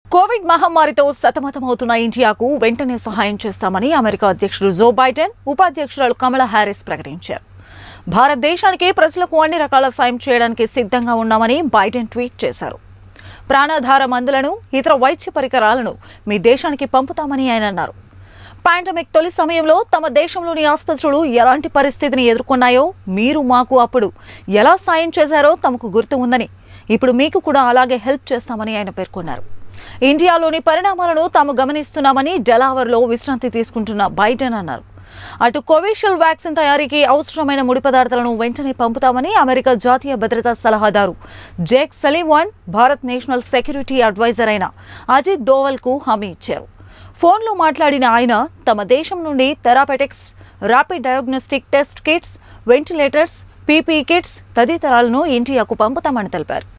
Covid మహమ్మారితో సతమతమవుతున్న ఇండియాకు వెంటనే సహాయం చేస్తామని అమెరికా అధ్యక్షుడు జో బైడెన్ ఉపాధ్యక్షురాలు కమలా హ్యారిస్ ప్రకటించారు భారతదేశానికి ప్రజలకు అన్ని రకాల సాయం చేయడానికి సిద్ధంగా ఉన్నామని బైడెన్ ట్వీట్ చేశారు ప్రాణాధార మందులను ఇతర వైద్య పరికరాలను మీ దేశానికి పంపుతామని ఆయన అన్నారు పాండమిక్ తొలి సమయంలో తమ దేశంలోని ఆసుపత్రులు ఎలాంటి పరిస్థితిని ఎదుర్కొన్నాయో మీరు మాకు అప్పుడు ఎలా సాయం చేశారో తమకు గుర్తు ఉందని ఇప్పుడు మీకు కూడా అలాగే హెల్ప్ చేస్తామని ఆయన పేర్కొన్నారు ఇండియాలోని పరిణామాలను తాము గమనిస్తున్నామని డెలావర్లో విశ్రాంతి తీసుకుంటున్న బైడెన్ అన్నారు అటు కోవిషీల్డ్ వ్యాక్సిన్ తయారీకి అవసరమైన ముడి పదార్థాలను వెంటనే పంపుతామని అమెరికా జాతీయ భద్రతా సలహాదారు Jake Sullivan Bharat national security adviser అయిన అజిత్ దోవల్కు హామీ ఇచ్చారు ఫోన్లో మాట్లాడిన ఆయన తమ దేశం నుండి therapeutics rapid diagnostic test kits ventilators PP kits తదితరాలను ఇండియాకు పంపుతామని తెలిపారు